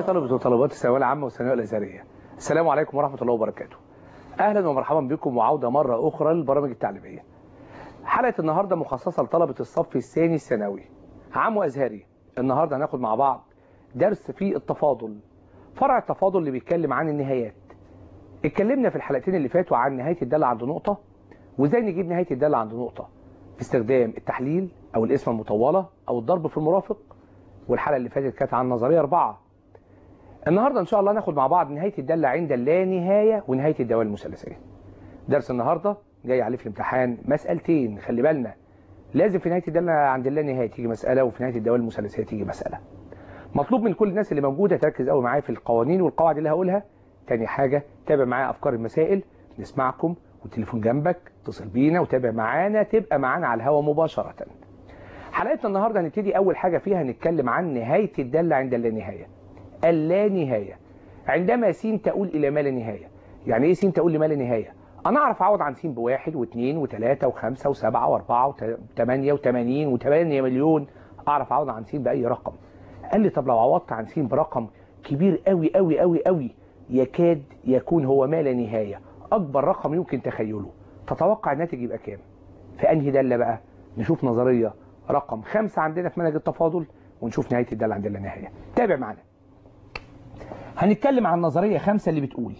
طلبة وطالبات الثانوية العامة والثانوية الأزهرية السلام عليكم ورحمة الله وبركاته أهلا ومرحبا بكم وعودة مرة أخرى للبرامج التعليمية حلقة النهاردة مخصصة لطلبة الصف الثاني الثانوي عام وأزهري النهاردة هناخد مع بعض درس في التفاضل فرع التفاضل اللي بيتكلم عن النهايات اتكلمنا في الحلقتين اللي فاتوا عن نهاية الدالة عند نقطة وازاي نجيب نهاية الدالة عند نقطة باستخدام التحليل أو القسمة المطولة أو الضرب في المرافق والحلقة اللي فاتت كانت عن نظرية أربعة النهاردة إن شاء الله ناخد مع بعض نهاية الدالة عند اللانهاية ونهاية الدوال المثلثية درس النهاردة جاي عليه في الامتحان مسألتين خلي بالنا لازم في نهاية الدالة عند اللانهاية تيجي مسألة وفي نهاية الدوال المثلثية تيجي مسألة مطلوب من كل الناس اللي موجودة تركز قوي معايا في القوانين والقواعد اللي هقولها تاني حاجة تابع معايا أفكار المسائل نسمعكم والتليفون جنبك اتصل بينا وتابع معانا تبقى معانا على الهواء مباشرة حلقتنا النهاردة هنبتدي أول حاجة فيها هنتكلم عن نهاية الدالة عند اللانهاية اللانهاية عندما س تقول إلى ما لا نهاية يعني إيه س تقول لما لا نهاية أنا أعرف أعوض عن س بواحد واثنين وثلاثة وخمسة وسبعة وأربعة وثمانية وثمانين وثمانية مليون أعرف أعوض عن س بأي رقم قال لي طب لو عوضت عن س برقم كبير قوي قوي قوي قوي يكاد يكون هو ما لا نهاية أكبر رقم يمكن تخيله تتوقع الناتج يبقى كام في أنهي دالة بقى نشوف نظرية رقم خمسة عندنا في منهج التفاضل ونشوف نهاية الدالة عند اللانهاية تابع معنا هنتكلم عن نظرية خمسة اللي بتقول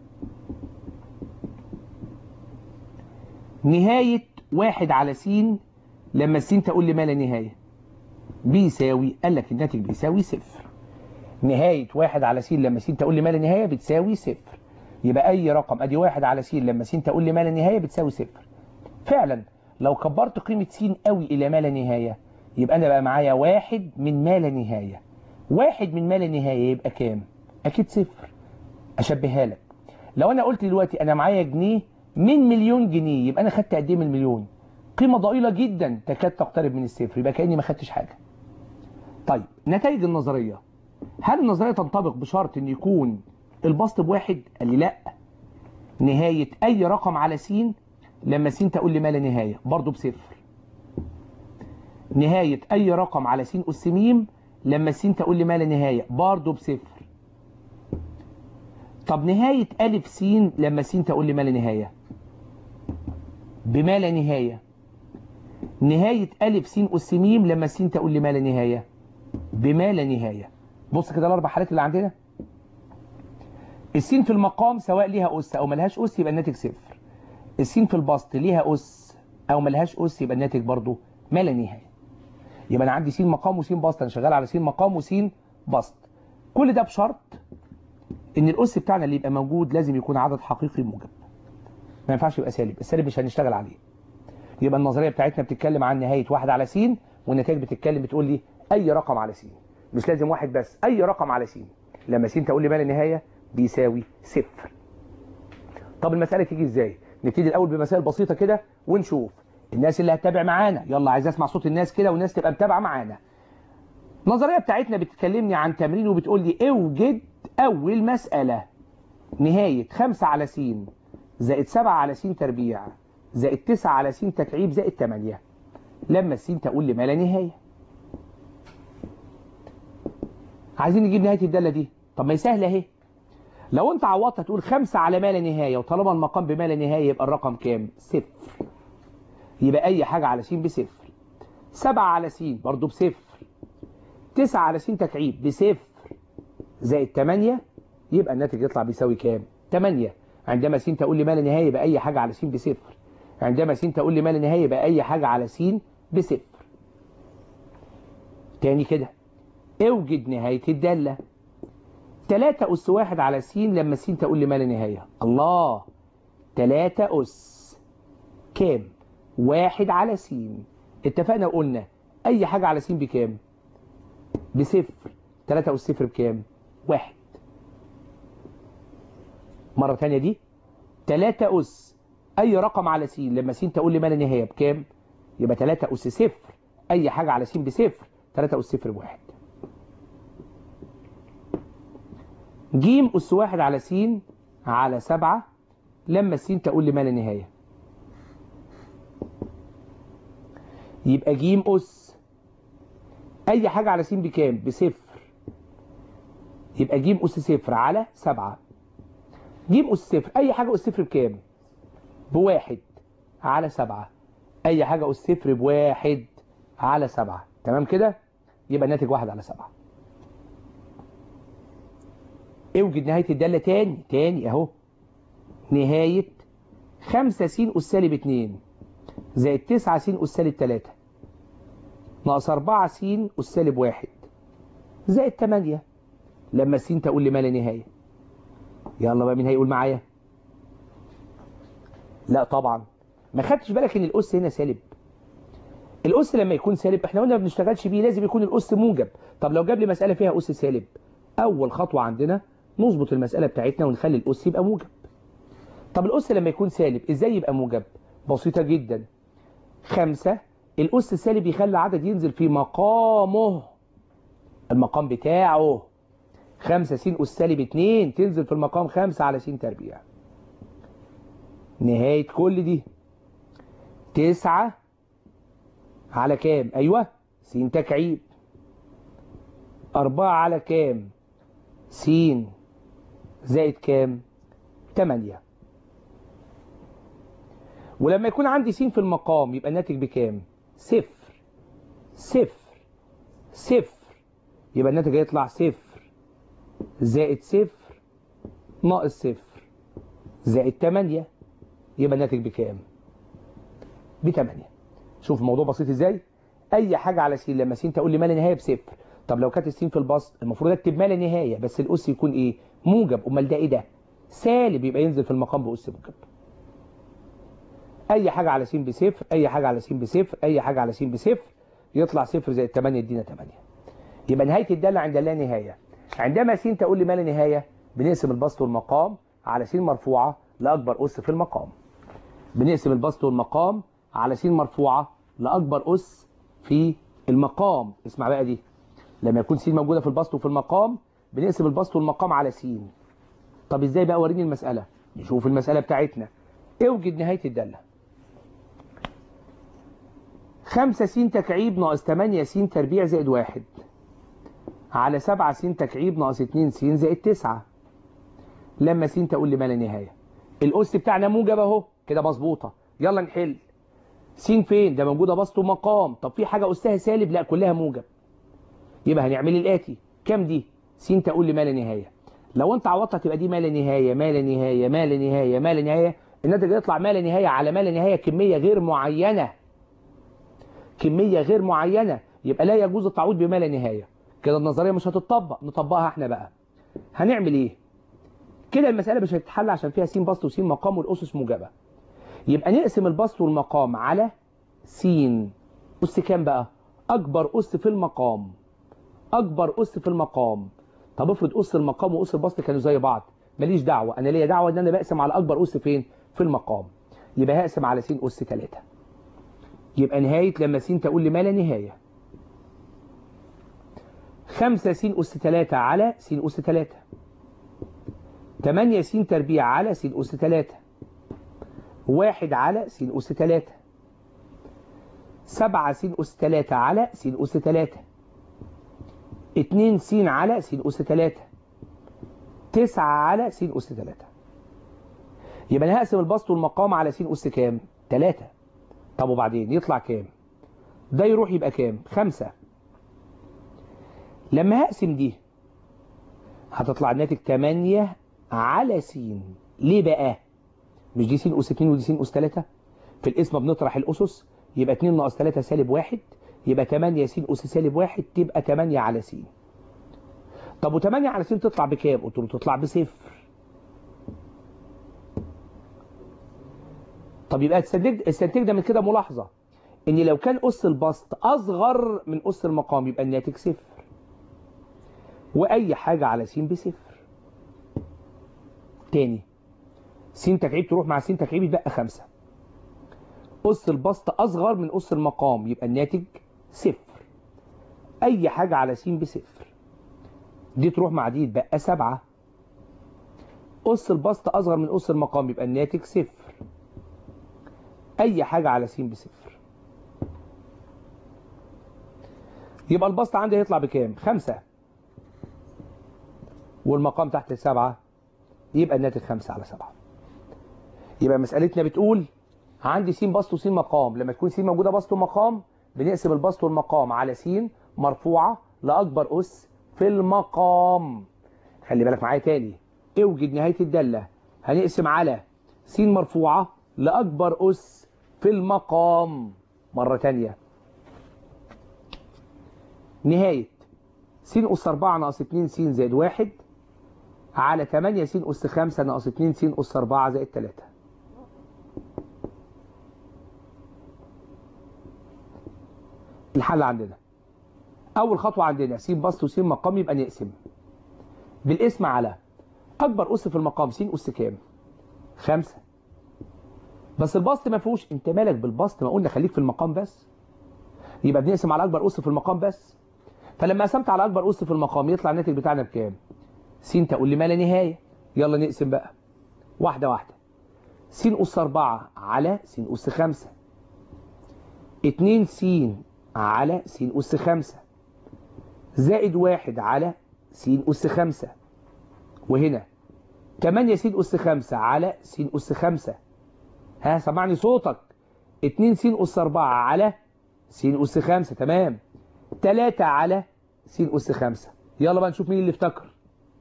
نهاية واحد على س لما الس تقول لي ما لا نهاية بيساوي قال لك الناتج بيساوي صفر نهاية واحد على س لما س تقول لي ما لا نهاية بتساوي صفر يبقى أي رقم أدي واحد على س لما س تقول لي ما لا نهاية بتساوي صفر فعلا لو كبرت قيمة س قوي إلى ما لا نهاية يبقى أنا بقى معايا واحد من ما لا نهاية واحد من ما لا نهاية يبقى كام؟ أكيد صفر أشبهها لك لو أنا قلت دلوقتي أنا معايا جنيه من مليون جنيه يبقى أنا خدت قد إيه من المليون؟ قيمة ضئيلة جدا تكاد تقترب من الصفر يبقى كأني ما خدتش حاجة. طيب نتائج النظرية هل النظرية تنطبق بشرط إن يكون البسط بواحد؟ قال لي لأ نهاية أي رقم على س لما س تقول لي ما لا نهاية برضه بصفر. نهاية أي رقم على س أس م لما س تقول لي ما لا نهاية برضه بصفر. طب نهاية ألف س لما س تقول لي ما لا نهاية بما لا نهاية نهاية ألف س أس م لما س تقول لي ما لا نهاية بما لا نهاية بص كده الأربع حالات اللي عندنا السين في المقام سواء ليها أس أو ملهاش أس يبقى الناتج صفر السين في البسط ليها أس أو ملهاش أس يبقى الناتج برضه ما لا نهاية يبقى أنا عندي س مقام وس بسط أنا شغال على س مقام وس بسط كل ده بشرط ان الاس بتاعنا اللي يبقى موجود لازم يكون عدد حقيقي موجب ما ينفعش يبقى سالب السالب مش هنشتغل عليه يبقى النظريه بتاعتنا بتتكلم عن نهايه واحد على س والنتائج بتتكلم بتقول لي اي رقم على س مش لازم واحد بس اي رقم على س لما س تقول لي ما لا نهايه بيساوي صفر طب المساله تيجي ازاي نبتدي الاول بمسائل بسيطه كده ونشوف الناس اللي هتتابع معانا يلا عايز اسمع صوت الناس كده والناس تبقى متابعه معانا النظريه بتاعتنا بتكلمني عن تمرين وبتقول لي اوجد أول مسألة نهاية 5 على س زائد 7 على س تربيع زائد 9 على س تكعيب زائد 8 لما الس تقول لي ما لا نهاية عايزين نجيب نهاية الدالة دي طب ما هي سهلة اهي لو انت عوضت هتقول 5 على ما لا نهاية وطالما المقام بما لا نهاية يبقى الرقم كام؟ صفر يبقى أي حاجة على س بصفر 7 على س برضه بصفر 9 على س تكعيب بصفر زائد 8 يبقى الناتج يطلع بيساوي كام 8 عندما س تقول لي ما لا نهايه يبقى اي حاجه على س بصفر عندما س تقول لي ما لا نهايه يبقى اي حاجه على س بصفر تاني كده اوجد نهايه الداله 3 اس 1 على س لما س تقول لي ما لا نهايه الله 3 اس كام 1 على س اتفقنا وقلنا اي حاجه على س بكام بصفر 3 اس صفر بكام واحد مرة تانية دي 3 أس أي رقم على س لما س تقول لي ما لا نهاية بكام يبقى 3 أس صفر أي حاجة على س بصفر 3 أس صفر بواحد ج أس واحد على س على سبعة لما س تقول لي ما لا نهاية يبقى ج أس أي حاجة على س بكام بصفر يبقى ج أس صفر على سبعة ج أس صفر أي حاجة أس صفر بكام؟ بواحد على سبعة أي حاجة أس صفر بواحد على سبعة تمام كده؟ يبقى الناتج واحد على سبعة اوجد نهاية الدالة تاني تاني اهو نهاية خمسة س أس سالب اتنين زائد تسعة س أس سالب تلاتة ناقص أربعة س أس سالب واحد زائد تمانية لما س تقول لي ما لا نهاية يلا بقى مين هيقول معايا لا طبعا ما خدتش بالك ان الأس هنا سالب الأس لما يكون سالب احنا قلنا ما بنشتغلش بيه لازم يكون الأس موجب طب لو جاب لي مسألة فيها أس سالب أول خطوة عندنا نظبط المسألة بتاعتنا ونخلي الأس يبقى موجب طب الأس لما يكون سالب إزاي يبقى موجب بسيطة جدا خمسة الأس السالب يخلي عدد ينزل في مقامه المقام بتاعه خمسة س أس سالب اتنين تنزل في المقام خمسة على س تربيع نهاية كل دي تسعة على كام أيوة س تكعيب أربعة على كام س زائد كام تمانية ولما يكون عندي س في المقام يبقى الناتج بكام صفر صفر صفر يبقى الناتج هيطلع صفر زائد صفر ناقص صفر زائد تمانية يبقى الناتج بكام بتمانية شوف الموضوع بسيط ازاي اي حاجة على س لما س تقول لي ما لا نهاية بصفر طب لو كانت السين في البسط المفروض اكتب ما لا نهاية بس الاس يكون ايه موجب امال ده ايه ده سالب يبقى ينزل في المقام باس موجب اي حاجة على س بصفر اي حاجة على س بصفر اي حاجة على س بصفر يطلع صفر زائد 8 يدينا 8 يبقى نهاية الدالة عند لا نهاية عندما س تقول لي ما لا نهاية بنقسم البسط والمقام على س مرفوعة لأكبر أس في المقام بنقسم البسط والمقام على س مرفوعة لأكبر أس في المقام اسمع بقى دي لما يكون س موجودة في البسط وفي المقام بنقسم البسط والمقام على س طب ازاي بقى وريني المسألة نشوف المسألة بتاعتنا اوجد نهاية الدالة 5 س تكعيب ناقص 8 س تربيع زائد 1 على 7 س تكعيب ناقص 2 س زائد 9 لما س تقول لي ما لا نهاية الأس بتاعنا موجب اهو كده مظبوطة يلا نحل س فين ده موجودة بسط ومقام طب في حاجة أسها سالب لا كلها موجب يبقى هنعمل الآتي كام دي س تقول لي ما لا نهاية لو انت عوضت هتبقى دي ما لا نهاية ما لا نهاية ما لا نهاية ما لا نهاية الناتج يطلع ما لا نهاية على ما لا نهاية كمية غير معينة كمية غير معينة يبقى لا يجوز التعويض بما لا نهاية كده النظرية مش هتطبق نطبقها احنا بقى هنعمل ايه كده المسألة مش هتتحل عشان فيها س بسط وس مقام والأسس موجبة يبقى نقسم البسط والمقام على س أس كام بقى أكبر أس في المقام أكبر أس في المقام طب افرض أس المقام وأس البسط كانوا زي بعض ماليش دعوة أنا ليا دعوة إن أنا بقسم على أكبر أس فين في المقام يبقى هقسم على س أس 3 يبقى نهاية لما س تقول لي ما لا نهاية 5 س أس 3 على س أس 3 8 س تربيع على س أس 3 1 على س أس 3 7 س أس 3 على س أس 3 2 س على س أس 3 9 على س أس 3 يبقى انا هقسم البسط والمقام على س أس كام 3 طب وبعدين يطلع كام ده يروح يبقى كام خمسة لما هقسم دي هتطلع الناتج 8 على س ليه بقى مش دي س أس 2 ودي س أس 3 في الاسم بنطرح الأسس يبقى 2 ناقص 3 سالب 1 يبقى 8 س أس سالب 1 تبقى 8 على س طب و8 على س تطلع بكام قلت له تطلع بصفر طب يبقى استنتجنا من كده ملاحظة ان لو كان أس البسط أصغر من أس المقام يبقى الناتج صفر وأي حاجة على س بصفر تاني س تكعيب تروح مع س تكعيب يبقى خمسة أس البسط أصغر من أس المقام يبقى الناتج صفر أي حاجة على س بصفر دي تروح مع دي يبقى سبعة أس البسط أصغر من أس المقام يبقى الناتج صفر أي حاجة على س بصفر يبقى البسط عندي هيطلع بكام؟ خمسة والمقام تحت السبعة يبقى الناتج 5 على 7 يبقى مسألتنا بتقول عندي س بسط وس مقام لما تكون س موجودة بسط ومقام بنقسم البسط والمقام على س مرفوعة لأكبر أس في المقام خلي بالك معايا تاني اوجد نهاية الدالة هنقسم على س مرفوعة لأكبر أس في المقام مرة تانية نهاية س أس 4 ناقص 2 س زائد 1 على 8 س أس 5 ناقص 2 س أس 4 زائد 3 الحل عندنا أول خطوة عندنا س بسط وس مقام يبقى نقسم بالاسم على أكبر أس في المقام س أس كام؟ 5 بس البسط ما فيهوش أنت مالك بالبسط ما قلنا خليك في المقام بس يبقى بنقسم على أكبر أس في المقام بس فلما قسمت على أكبر أس في المقام يطلع الناتج بتاعنا بكام؟ س تقول لي ما لا نهاية يلا نقسم بقى واحدة واحدة س أس 4 على س أس 5 2 س على س أس 5 زائد 1 على س أس 5 وهنا 8 س أس 5 على س أس 5 ها سمعني صوتك 2 س أس 4 على س أس 5 تمام 3 على س أس 5 يلا بقى نشوف مين اللي افتكر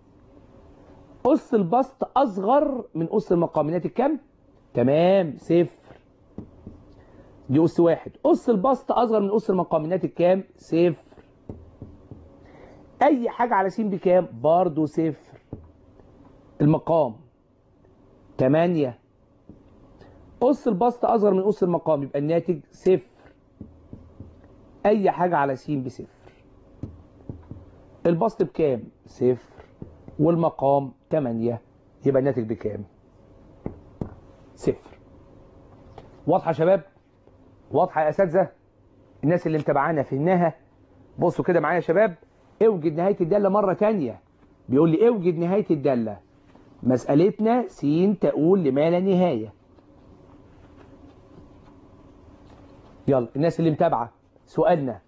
أس البسط أصغر من أس المقام ناتج كام؟ تمام صفر دي أس واحد أس البسط أصغر من أس المقام ناتج كام؟ صفر أي حاجة على س بكام؟ برضه صفر المقام تمانية أس البسط أصغر من أس المقام يبقى الناتج صفر أي حاجة على س بصفر البسط بكام؟ صفر والمقام 8 يبقى الناتج بكام؟ صفر واضحة يا شباب؟ واضحة يا أساتذة؟ الناس اللي متابعانا فهمناها؟ بصوا كده معايا يا شباب اوجد نهاية الدالة مرة تانية بيقول لي اوجد نهاية الدالة مسألتنا س تقول لما لا نهاية يلا الناس اللي متابعة سؤالنا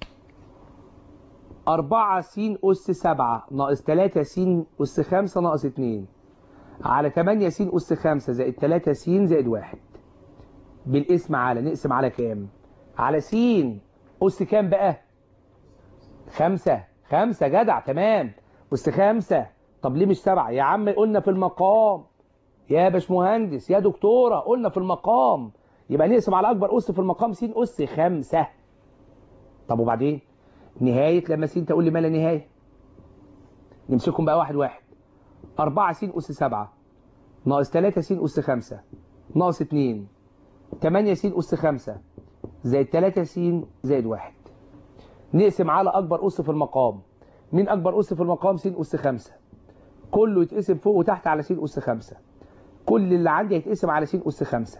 أربعة س أس سبعة ناقص تلاتة س أس خمسة ناقص اتنين على تمانية س أس خمسة زائد تلاتة س زائد واحد بالاسم على نقسم على كام؟ على س أس كام بقى؟ خمسة خمسة جدع تمام أس خمسة طب ليه مش سبعة؟ يا عم قلنا في المقام يا باشمهندس يا دكتورة قلنا في المقام يبقى نقسم على أكبر أس في المقام س أس خمسة طب وبعدين؟ نهاية لما س تقول لي ما لا نهاية نمسكهم بقى واحد واحد 4 س أس 7 ناقص 3 س أس 5 ناقص 2 8 س أس 5 زائد 3 س زائد 1 نقسم على أكبر أس في المقام مين أكبر أس في المقام س أس 5 كله يتقسم فوق وتحت على س أس 5 كل اللي عندي هيتقسم على س أس 5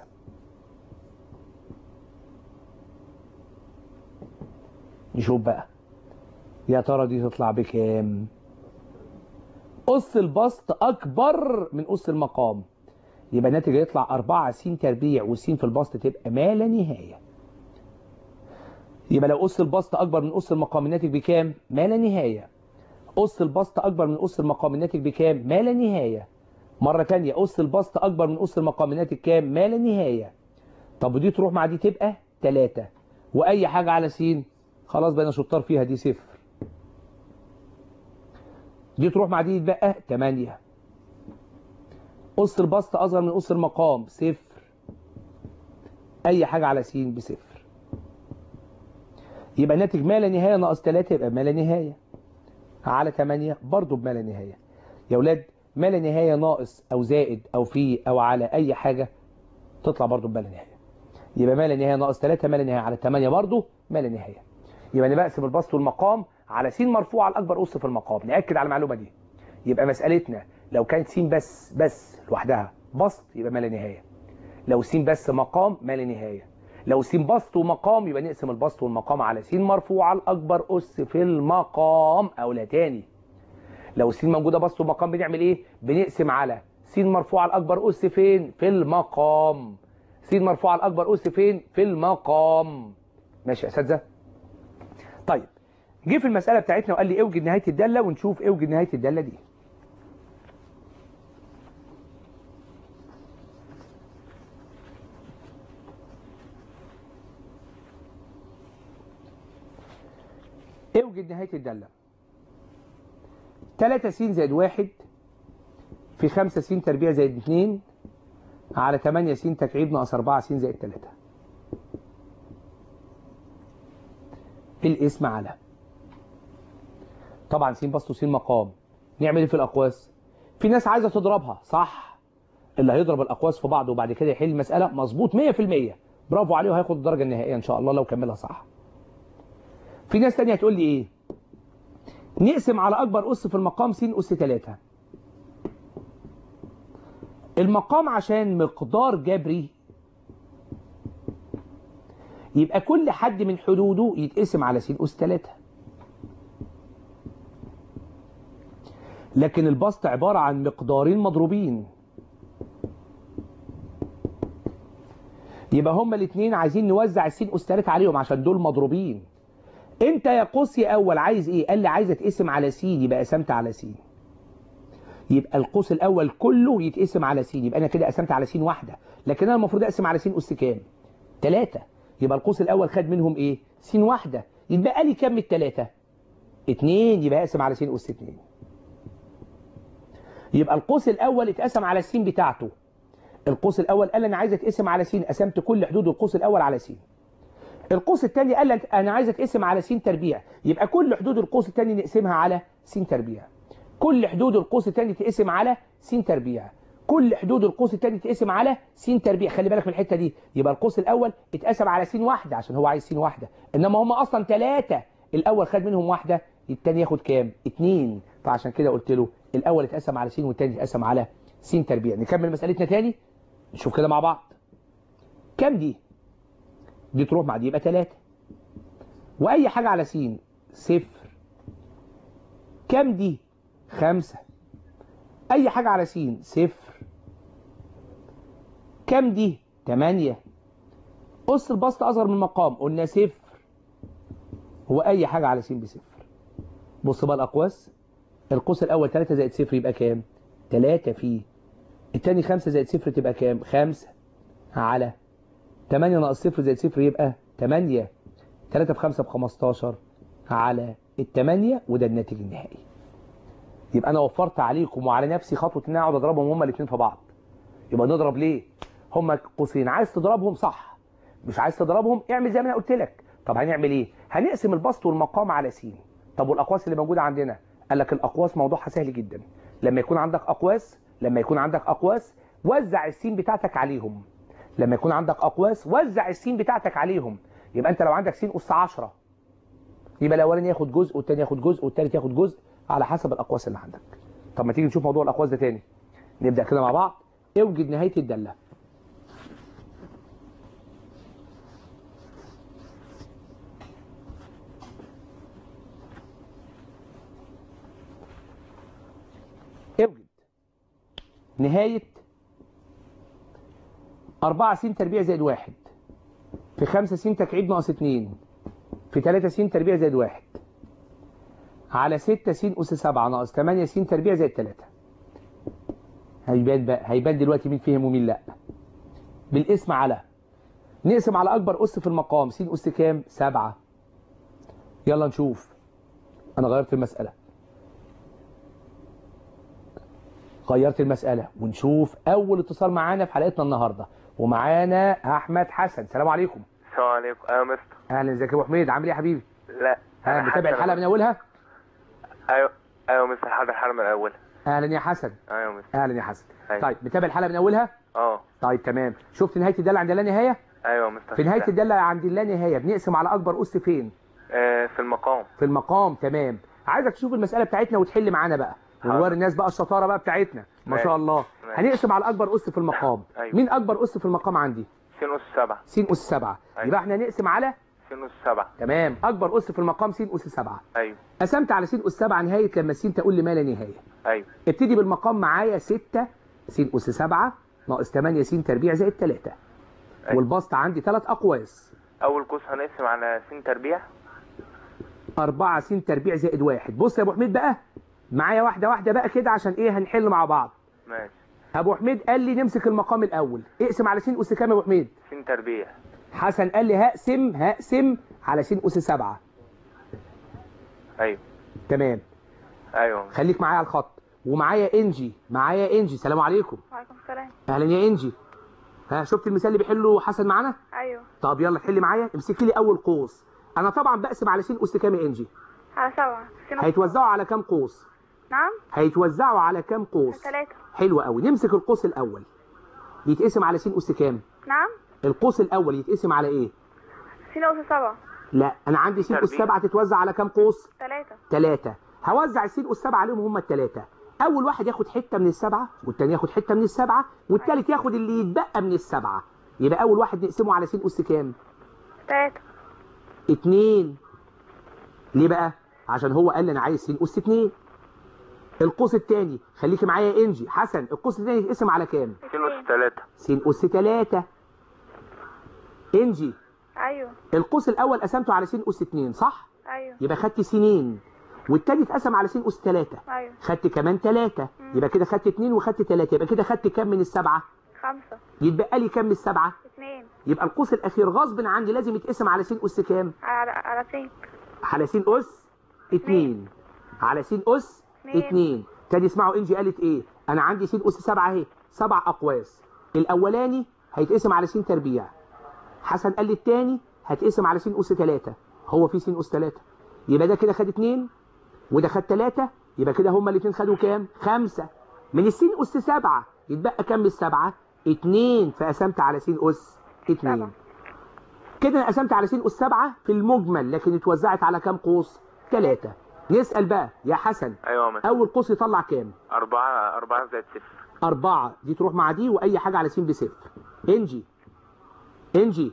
نشوف بقى يا ترى دي تطلع بكام أس البسط أكبر من أس المقام يبقى الناتج هيطلع 4 س تربيع والس في البسط تبقى ما لا نهاية يبقى لو أس البسط أكبر من أس المقام الناتج بكام؟ ما لا نهاية أس البسط أكبر من أس المقام الناتج بكام؟ ما لا نهاية مرة تانية أس البسط أكبر من أس المقام الناتج كام؟ ما لا نهاية طب ودي تروح مع دي تبقى 3 وأي حاجة على س خلاص بقينا شطار فيها دي صفر دي تروح مع دي يتبقى 8 أس البسط أصغر من أس المقام صفر أي حاجة على س بصفر يبقى ناتج ما لا نهاية ناقص 3 يبقى ما لا نهاية على 8 برضه بما لا نهاية يا ولاد ما لا نهاية ناقص أو زائد أو في أو على أي حاجة تطلع برضه بما لا نهاية يبقى ما لا نهاية ناقص 3 ما لا نهاية على 8 برضه ما لا نهاية يبقى أنا بقسم البسط والمقام على س مرفوع على الأكبر أس في المقام نأكد على المعلومة دي يبقى مسألتنا لو كانت س بس بس لوحدها بسط يبقى ما لا نهاية لو س بس مقام ما لا نهاية لو س بسط ومقام يبقى نقسم البسط والمقام على س مرفوع على الأكبر أس في المقام أو لا تاني لو س موجودة بسط ومقام بنعمل إيه؟ بنقسم على س مرفوع على الأكبر أس فين؟ في المقام س مرفوع على الأكبر أس فين؟ في المقام ماشي يا أساتذة؟ طيب جه في المسألة بتاعتنا وقال لي اوجد نهاية الدالة ونشوف اوجد نهاية الدالة دي اوجد نهاية الدالة 3 س زائد 1 في 5 س تربيع زائد 2 على 8 س تكعيب ناقص 4 س زائد 3 الاسم على طبعا س بسط وس مقام نعمل ايه في الاقواس في ناس عايزه تضربها صح اللي هيضرب الاقواس في بعض وبعد كده يحل المساله مظبوط 100% برافو عليه وهياخد الدرجه النهائيه ان شاء الله لو كملها صح في ناس تانية هتقول لي ايه نقسم على اكبر اس في المقام س اس 3 المقام عشان مقدار جبري يبقى كل حد من حدوده يتقسم على س اس 3 لكن البسط عبارة عن مقدارين مضروبين يبقى هما الاثنين عايزين نوزع السين اس 3 عليهم عشان دول مضروبين انت يا قوس يا اول عايز ايه قال لي عايز اتقسم على س يبقى قسمت على س يبقى القوس الاول كله يتقسم على س يبقى انا كده قسمت على س واحده لكن انا المفروض اقسم على س اس كام 3 يبقى القوس الاول خد منهم ايه س واحده يتبقى لي كام من الثلاثه 2 يبقى اقسم على س اس 2 يبقى القوس الاول اتقسم على السين بتاعته القوس الاول قال انا عايز اتقسم على س قسمت كل حدود القوس الاول على س القوس الثاني قال لك انا عايز اتقسم على س تربيع يبقى كل حدود القوس الثاني نقسمها على س تربيع كل حدود القوس الثاني تقسم على س تربيع كل حدود القوس الثاني تقسم على س تربيع خلي بالك من الحته دي يبقى القوس الاول اتقسم على س واحده عشان هو عايز س واحده انما هم اصلا ثلاثه الاول خد منهم واحده الثاني ياخد كام اتنين فعشان كده قلت له الاول اتقسم على س والثاني اتقسم على س تربيع نكمل مسألتنا تاني نشوف كده مع بعض كام دي دي تروح مع دي يبقى 3 واي حاجة على س صفر كام دي خمسة اي حاجة على س صفر كام دي 8 قص البسط اصغر من المقام قلنا صفر هو اي حاجة على س بصفر بص بقى الاقواس القوس الاول 3 زائد صفر يبقى كام 3 في التاني 5 زائد صفر تبقى كام 5 على 8 ناقص صفر زائد صفر يبقى 8 3 في 5 ب 15 على الثمانية وده الناتج النهائي يبقى انا وفرت عليكم وعلى نفسي خطوه ان انا اقعد اضربهم هما الاثنين في بعض يبقى نضرب ليه هما قوسين عايز تضربهم صح مش عايز تضربهم اعمل زي ما انا قلت لك طب هنعمل ايه هنقسم البسط والمقام على س طب والاقواس اللي موجوده عندنا قال لك الاقواس موضوعها سهل جدا لما يكون عندك اقواس لما يكون عندك اقواس وزع السين بتاعتك عليهم لما يكون عندك اقواس وزع السين بتاعتك عليهم يبقى انت لو عندك س اس 10 يبقى الاولاني ياخد جزء والثاني ياخد جزء والثالث ياخد جزء على حسب الاقواس اللي عندك طب ما تيجي نشوف موضوع الاقواس ده تاني نبدا كده مع بعض اوجد نهايه الداله اوجد نهاية 4 س تربيع زائد 1 في 5 س تكعيب ناقص 2 في 3 س تربيع زائد 1 على 6 س أس 7 ناقص 8 س تربيع زائد 3 هيبان بقى هيبان دلوقتي مين فهم ومين لا بالاسم على نقسم على أكبر أس في المقام س أس كام؟ 7 يلا نشوف أنا غيرت المسألة غيرت المسألة ونشوف أول اتصال معانا في حلقتنا النهاردة ومعانا أحمد حسن السلام عليكم السلام عليكم ايوه مستر أهلا ازيك يا أبو حميد عامل إيه يا حبيبي؟ لا ها أنا متابع حسن. الحلقة من أولها؟ ايوه ايوه مستر حاضر الحلقه من الاول أهلا يا حسن ايوه مستر أهلا يا حسن أيوة. طيب متابع الحلقة من أولها؟ اه طيب تمام شفت نهاية الدالة عند لا نهاية؟ ايوه مستر في نهاية فتحي. الدالة عند لا نهاية بنقسم على أكبر أس فين؟ آه في المقام في المقام تمام عايزك تشوف المسألة بتاعتنا وتحل معانا بقى حاضر. ونوري الناس بقى الشطارة بقى بتاعتنا ما ماشي. شاء الله ماشي. هنقسم على أكبر أس في المقام أيوة. مين أكبر أس في المقام عندي؟ سين اس سبعة س أس 7 أيوة. يبقى احنا هنقسم على سين اس سبعة تمام أكبر أس في المقام س أس 7 ايوه قسمت على س أس 7 نهاية لما س تقول لي ما لا نهاية ايوه ابتدي بالمقام معايا 6 س أس 7 ناقص 8 س تربيع زائد 3 أيوة. والبسط عندي ثلاث أقواس اول قوس هنقسم على سين تربيع 4 س تربيع زائد 1 بص يا أبو حميد بقى معايا واحدة واحدة بقى كده عشان إيه هنحل مع بعض ماشي أبو حميد قال لي نمسك المقام الأول اقسم على س أس كام يا أبو حميد سين تربيع حسن قال لي هقسم هقسم على س أس 7 ايوه تمام ايوه خليك معايا على الخط ومعايا انجي معايا انجي سلام عليكم وعليكم السلام اهلا يا انجي ها شفت المثال اللي بيحله حسن معانا ايوه طب يلا حلي معايا امسكي لي اول قوس انا طبعا بقسم على س اس كام يا انجي على سبعة سين هيتوزعوا على كام قوس نعم هيتوزعوا على كام قوس ثلاثة حلو قوي نمسك القوس الاول بيتقسم على س اس كام نعم القوس الاول يتقسم على ايه سين أس سبعة لا انا عندي س اس تربيع. 7 تتوزع على كام قوس ثلاثة ثلاثة هوزع السين أس سبعة عليهم هم الثلاثة أول واحد ياخد حتة من السبعة والتاني ياخد حتة من السبعة والتالت ياخد اللي يتبقى من السبعة يبقى أول واحد نقسمه على سين أس كام؟ ثلاثة اتنين ليه بقى؟ عشان هو قال لي أنا عايز سين أس اتنين القوس التاني خليكي معايا يا إنجي حسن القوس التاني يتقسم على كام؟ سين أس تلاتة سين أس تلاتة إنجي أيوه القوس الأول قسمته على سين أس اتنين صح؟ أيوه يبقى خدت سينين والتاني اتقسم على سين أس تلاتة أيوه خدت كمان ثلاثة مم. يبقى كده خدت اتنين وخدت ثلاثة يبقى كده خدت كام من السبعة خمسة يتبقى لي كام من السبعة اثنين يبقى القوس الأخير غصب عني لازم يتقسم على سين أس كام على على سين على سين أس اتنين على سين أس اتنين. اتنين تاني اسمعوا إنجي قالت إيه أنا عندي سين أس سبعة أهي سبع أقواس الأولاني هيتقسم على سين تربيع حسن قال لي التاني هتقسم على سين أس تلاتة هو في سين أس تلاتة يبقى ده كده خد اتنين وده خد تلاتة يبقى كده هما الاتنين خدوا كام؟ خمسة من السين أس سبعة يتبقى كام من السبعة؟ اتنين فقسمت على سين أس اتنين سبعة. كده انا قسمت على سين أس سبعة في المجمل لكن اتوزعت على كام قوس؟ تلاتة نسأل بقى يا حسن ايوه يا مستر أول قوس يطلع كام؟ أربعة أربعة زائد صفر أربعة دي تروح مع دي وأي حاجة على سين بصفر إنجي إنجي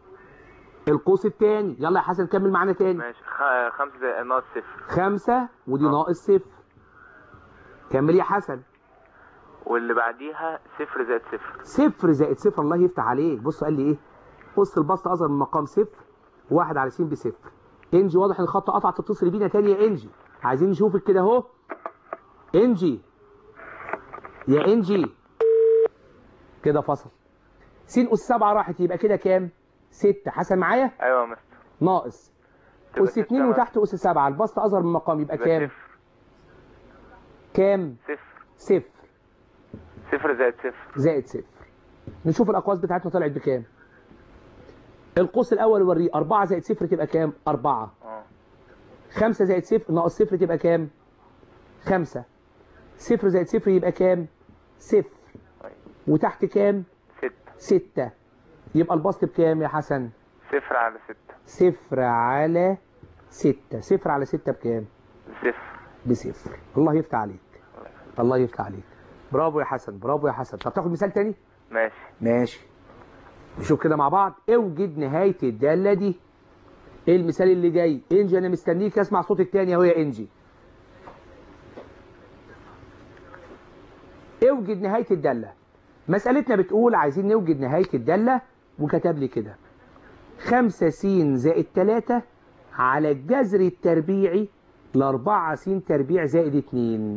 القوس التاني يلا يا حسن كمل معانا تاني ماشي خ- خمسة زائد ناقص صفر خمسة ودي آه. ناقص صفر كمل يا حسن واللي بعديها صفر زائد صفر صفر زائد صفر الله يفتح عليك بص قال لي ايه بص البسط اصغر من مقام صفر واحد على س بصفر انجي واضح ان الخط قطع تتصل بينا تاني يا انجي عايزين نشوفك كده اهو انجي يا انجي كده فصل س اس سبعة راحت يبقى كده كام ستة حسن معايا أيوة يا مستر ناقص تبقى اس ستة اتنين بقى. وتحت اس سبعة البسط اصغر من مقام يبقى يبقى كام صفر كام صفر صفر صفر زائد صفر زائد صفر نشوف الأقواس بتاعتنا طلعت بكام القوس الأول يوريه 4 زائد صفر تبقى كام 4 اه 5 زائد صفر ناقص صفر تبقى كام 5 صفر زائد صفر يبقى كام صفر طيب. وتحت كام ستة 6 يبقى البسط بكام يا حسن صفر على ستة صفر على 6 صفر على 6 بكام صفر بصفر الله يفتح عليك الله يفتح عليك برافو يا حسن برافو يا حسن طب تاخد مثال تاني ماشي ماشي نشوف كده مع بعض اوجد نهاية الدالة دي ايه المثال اللي جاي انجي انا مستنيك اسمع صوتك تاني اهو يا انجي اوجد نهاية الدالة مسألتنا بتقول عايزين نوجد نهاية الدالة وكتب لي كده خمسة س زائد تلاتة على الجذر التربيعي لأربعة س تربيع زائد اتنين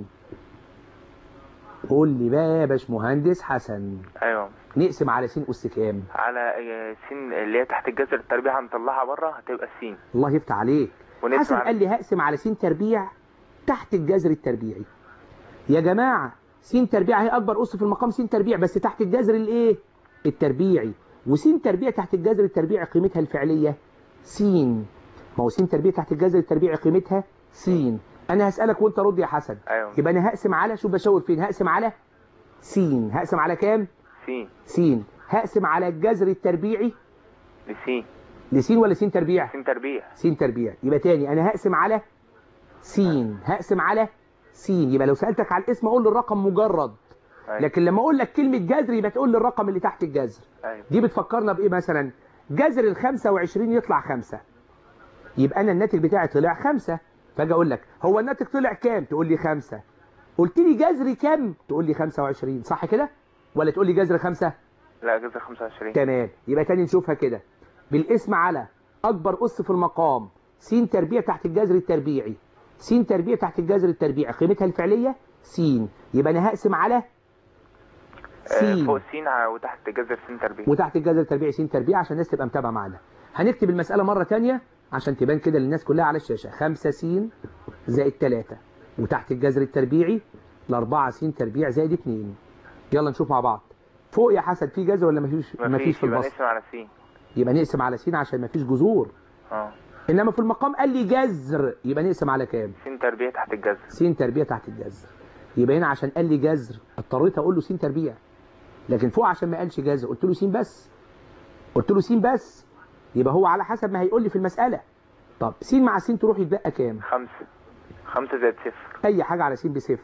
قول لي بقى يا باشمهندس حسن أيوة نقسم على س أس كام على آه، سين اللي هي تحت الجذر التربيع هنطلعها بره هتبقى سين الله يفتح عليك ونقسم حسن على- قال لي هقسم على س تربيع تحت الجذر التربيعي يا جماعة س تربيع هي أكبر أس في المقام س تربيع بس تحت الجذر الإيه التربيعي وس تربيع تحت الجذر التربيعي قيمتها الفعلية س ما هو س تربيع تحت الجذر التربيعي قيمتها س أنا هسألك وأنت رد يا حسن أيوة يبقى أنا هقسم على شوف بشاور فين هقسم على س هقسم على كام سين س هقسم على الجذر التربيعي لسين لسين ولا س تربيع سين تربيع س تربيع يبقى تاني انا هقسم على س هقسم على س يبقى لو سالتك على الاسم اقول لي الرقم مجرد أيوة. لكن لما اقول لك كلمه جذر يبقى تقول لي الرقم اللي تحت الجذر أيوة دي بتفكرنا بايه مثلا جذر ال 25 يطلع 5 يبقى انا الناتج بتاعي طلع 5 فاجي اقول لك هو الناتج طلع كام تقول لي 5 قلت لي جذر كام تقول لي 25 صح كده ولا تقول لي جذر 5 لا جذر 25 تمام يبقى تاني نشوفها كده بالاسم على اكبر اس في المقام س تربيع تحت الجذر التربيعي س تربيع تحت الجذر التربيعي قيمتها الفعليه س يبقى انا هقسم على س آه، فوق سين ع- وتحت جذر سين تربيع وتحت الجذر التربيعي س تربيع عشان الناس تبقى متابعه معانا هنكتب المساله مره تانية عشان تبان كده للناس كلها على الشاشه 5 س زائد 3 وتحت الجذر التربيعي الأربعة س تربيع زائد 2 يلا نشوف مع بعض فوق يا حسن في جذر ولا مفيش مفيش في يبقى البسط نقسم على س يبقى نقسم على س عشان مفيش جذور اه انما في المقام قال لي جذر يبقى نقسم على كام س تربيع تحت الجذر س تربيع تحت الجذر يبقى هنا عشان قال لي جذر اضطريت اقول له س تربيع لكن فوق عشان ما قالش جذر قلت له س بس قلت له س بس يبقى هو على حسب ما هيقول لي في المساله طب س مع س تروح يتبقى كام خمسة خمسة زائد صفر اي حاجه على س بصفر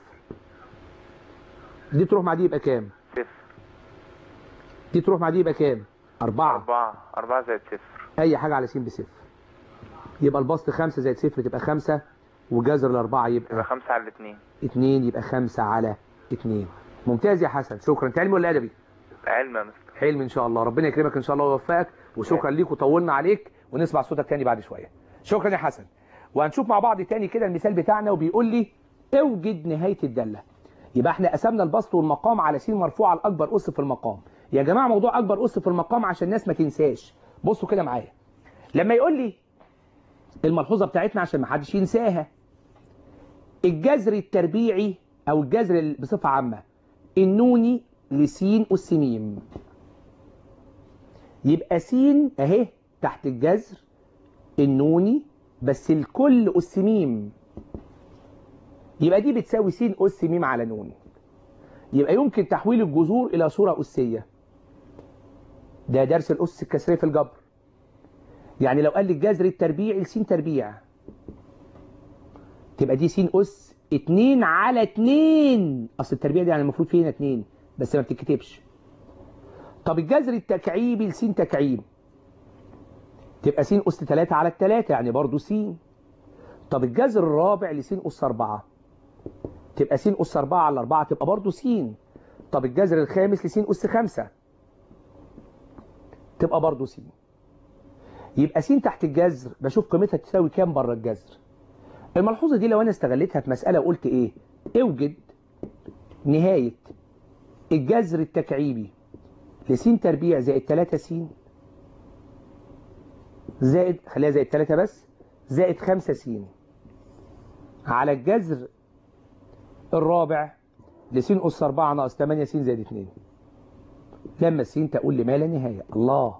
دي تروح مع دي يبقى كام صفر دي تروح مع دي يبقى كام أربعة أربعة أربعة زائد صفر أي حاجة على س بصفر يبقى البسط خمسة زائد صفر تبقى خمسة وجذر الأربعة يبقى يبقى خمسة على الاتنين اتنين يبقى خمسة على اتنين ممتاز يا حسن شكرا انت علمي ولا أدبي؟ علم يا مستر حلم إن شاء الله ربنا يكرمك إن شاء الله ويوفقك وشكرا ليك وطولنا عليك ونسمع صوتك تاني بعد شوية شكرا يا حسن وهنشوف مع بعض تاني كده المثال بتاعنا وبيقول لي اوجد نهاية الدالة يبقى احنا قسمنا البسط والمقام على س مرفوع على اكبر اس في المقام يا جماعه موضوع اكبر اس في المقام عشان الناس ما تنساش بصوا كده معايا لما يقول لي الملحوظه بتاعتنا عشان ما حدش ينساها الجذر التربيعي او الجذر بصفه عامه النوني لسين اس ميم يبقى س اهي تحت الجذر النوني بس الكل اس ميم يبقى دي بتساوي س أس م على نون يبقى يمكن تحويل الجذور إلى صورة أسية ده درس الأس الكسرية في الجبر يعني لو قال لي الجذر التربيعي لس تربيع تبقى دي س أس 2 على 2 أصل التربيع دي يعني المفروض فيه هنا 2 بس ما بتتكتبش طب الجذر التكعيبي لس تكعيب تبقى س أس 3 على 3 يعني برضه س طب الجذر الرابع لس أس 4 تبقى س أس 4 على 4 تبقى برضه س طب الجذر الخامس لس أس 5 تبقى برضه س يبقى س تحت الجذر بشوف قيمتها تساوي كام بره الجذر الملحوظة دي لو أنا استغلتها في مسألة وقلت إيه اوجد نهاية الجذر التكعيبي لس تربيع زائد 3 س زائد خليها زائد 3 بس زائد 5 س على الجذر الرابع لس أس 4 ناقص 8 س زائد 2 لما الس تقول لي ما لا نهاية الله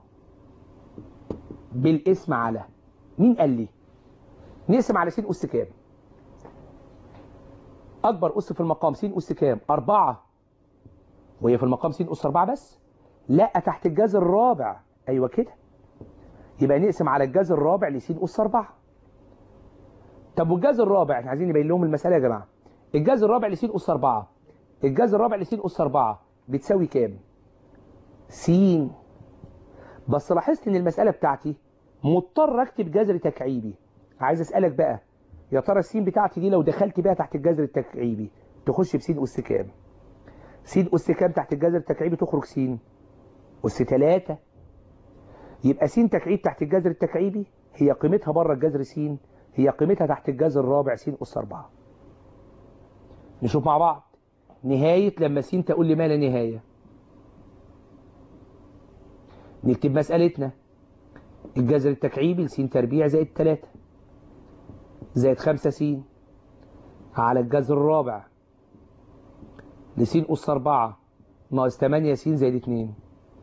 بالاسم على مين قال لي نقسم على س أس كام أكبر أس في المقام س أس كام 4 وهي في المقام س أس 4 بس لا تحت الجذر الرابع أيوة كده يبقى نقسم على الجذر الرابع لس أس 4 طب والجذر الرابع احنا عايزين نبين لهم المسألة يا جماعة الجذر الرابع لس أس 4 الجذر الرابع لس أس 4 بتساوي كام س بس لاحظت ان المسألة بتاعتي مضطر اكتب جذر تكعيبي عايز اسألك بقى يا ترى السين بتاعتي دي لو دخلت بيها تحت الجذر التكعيبي تخش بس أس كام س أس كام تحت الجذر التكعيبي تخرج س أس 3 يبقى س تكعيب تحت الجذر التكعيبي هي قيمتها بره الجذر س هي قيمتها تحت الجذر الرابع س أس 4 نشوف مع بعض نهاية لما س تقول لي ما لا نهاية نكتب مسألتنا الجذر التكعيبي لس تربيع زائد 3 زائد 5 س على الجذر الرابع لس أس 4 ناقص 8 س زائد 2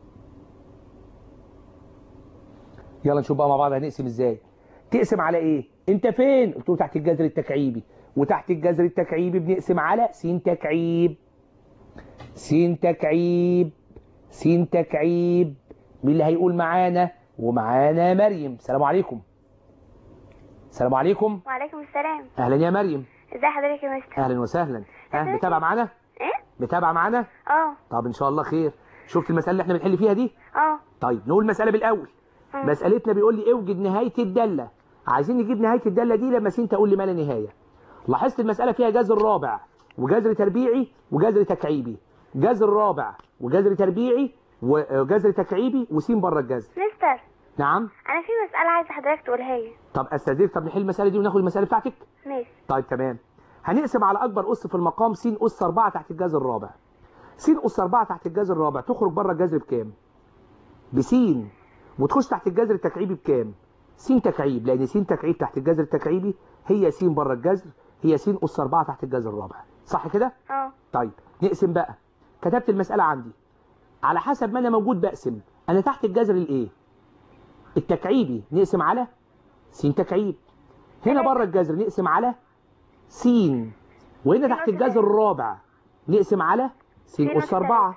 يلا نشوف بقى مع بعض هنقسم ازاي تقسم على ايه انت فين قلت له تحت الجذر التكعيبي وتحت الجذر التكعيبي بنقسم على س تكعيب س تكعيب س تكعيب مين اللي هيقول معانا ومعانا مريم السلام عليكم السلام عليكم وعليكم السلام اهلا يا مريم ازي حضرتك يا مستر اهلا وسهلا ها متابعه معانا ايه متابعه معانا اه طب ان شاء الله خير شفت المساله اللي احنا بنحل فيها دي اه طيب نقول المساله بالاول مم. مسألتنا بيقول لي اوجد نهاية الدالة عايزين نجيب نهاية الدالة دي لما س تقول لي ما لا نهاية لاحظت المسألة فيها جذر رابع وجذر تربيعي وجذر تكعيبي جذر رابع وجذر تربيعي وجذر تكعيبي وس بره الجذر مستر نعم انا في مسألة عايزة حضرتك تقولها لي طب استاذنك طب نحل المسألة دي وناخد المسألة بتاعتك ماشي طيب تمام هنقسم على اكبر اس في المقام س اس 4 تحت الجذر الرابع س اس 4 تحت الجذر الرابع تخرج بره الجذر بكام بس وتخش تحت الجذر التكعيبي بكام س تكعيب لان س تكعيب تحت الجذر التكعيبي هي س بره الجذر هي س أس 4 تحت الجذر الرابع صح كده؟ اه طيب نقسم بقى كتبت المسألة عندي على حسب ما أنا موجود بقسم أنا تحت الجذر الإيه؟ التكعيبي نقسم على س تكعيب هنا بره الجذر نقسم على س وهنا تحت الجذر الرابع نقسم على س أس 4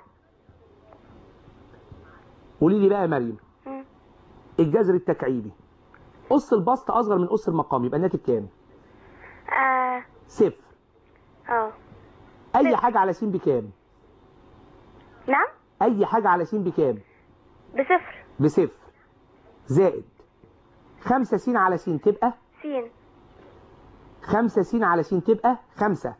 قولي لي بقى يا مريم مم. الجذر التكعيبي أس البسط أصغر من أس المقام يبقى الناتج كام؟ اه صفر اه أي حاجة على س بكام؟ نعم أي حاجة على س بكام؟ بصفر بصفر زائد خمسة س على س تبقى سين خمسة س على س تبقى خمسة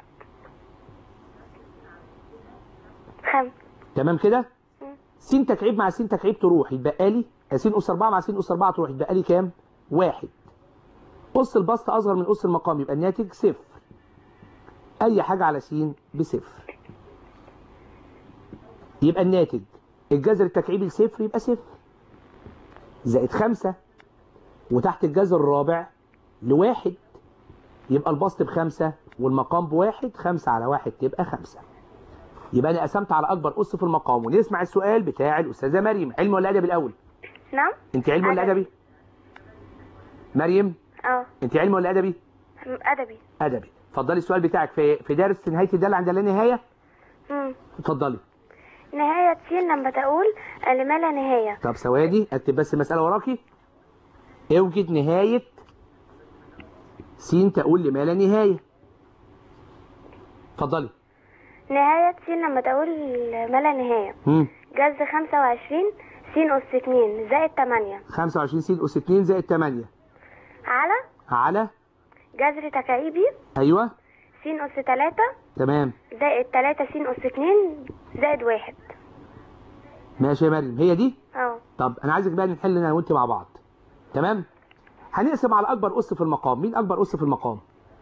خمس تمام كده؟ مم. س تكعيب مع س تكعيب تروح يتبقى لي س أس 4 مع س أس 4 تروح يتبقى لي كام؟ واحد أس البسط أصغر من أس المقام يبقى الناتج صفر أي حاجة على س بصفر يبقى الناتج الجذر التكعيبي لصفر يبقى صفر زائد خمسة وتحت الجذر الرابع لواحد يبقى البسط بخمسة والمقام بواحد خمسة على واحد تبقى خمسة يبقى أنا قسمت على أكبر أس في المقام ونسمع السؤال بتاع الأستاذة مريم علم ولا أدبي الأول؟ نعم أنت علم ولا أدبي. أدبي؟ مريم اه أنت علم ولا أدبي؟ ادبي أدبي اتفضلي السؤال بتاعك في في درس نهاية الدال عند لا نهاية مم. اتفضلي نهاية سين لما تقول لما لا نهاية طب ثواني اكتب بس المسألة وراكي اوجد نهاية س تقول لما لا نهاية اتفضلي نهاية سين لما تقول ما لا نهاية هم. جذر خمسة وعشرين سين أس اتنين زائد تمانية 25 س أس 2 زائد 8 على على جذر تكعيبي ايوه سين أس تلاتة تمام زائد تلاتة سين أس اتنين زائد واحد ماشي يا مريم هي دي اه طب انا عايزك بقى نحل انا وانت مع بعض تمام هنقسم على اكبر اس في المقام مين اكبر اس في المقام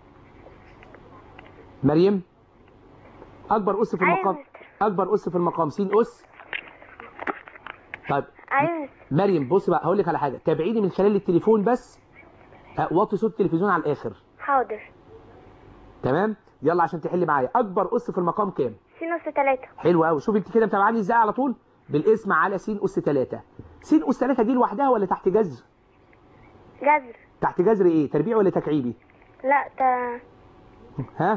مريم اكبر اس في أيوة المقام مستر. اكبر اس في المقام س اس طيب أيوة مريم بص بقى هقول لك على حاجه تابعيني من خلال التليفون بس أه، وطي صوت التلفزيون على الاخر حاضر تمام يلا عشان تحل معايا اكبر اس في المقام كام سين أس تلاتة حلو قوي شوف انت كده متابعاني ازاي على طول بالاسم على س اس 3 س اس 3 دي لوحدها ولا تحت جذر جذر تحت جذر ايه تربيع ولا تكعيبي لا ت... ها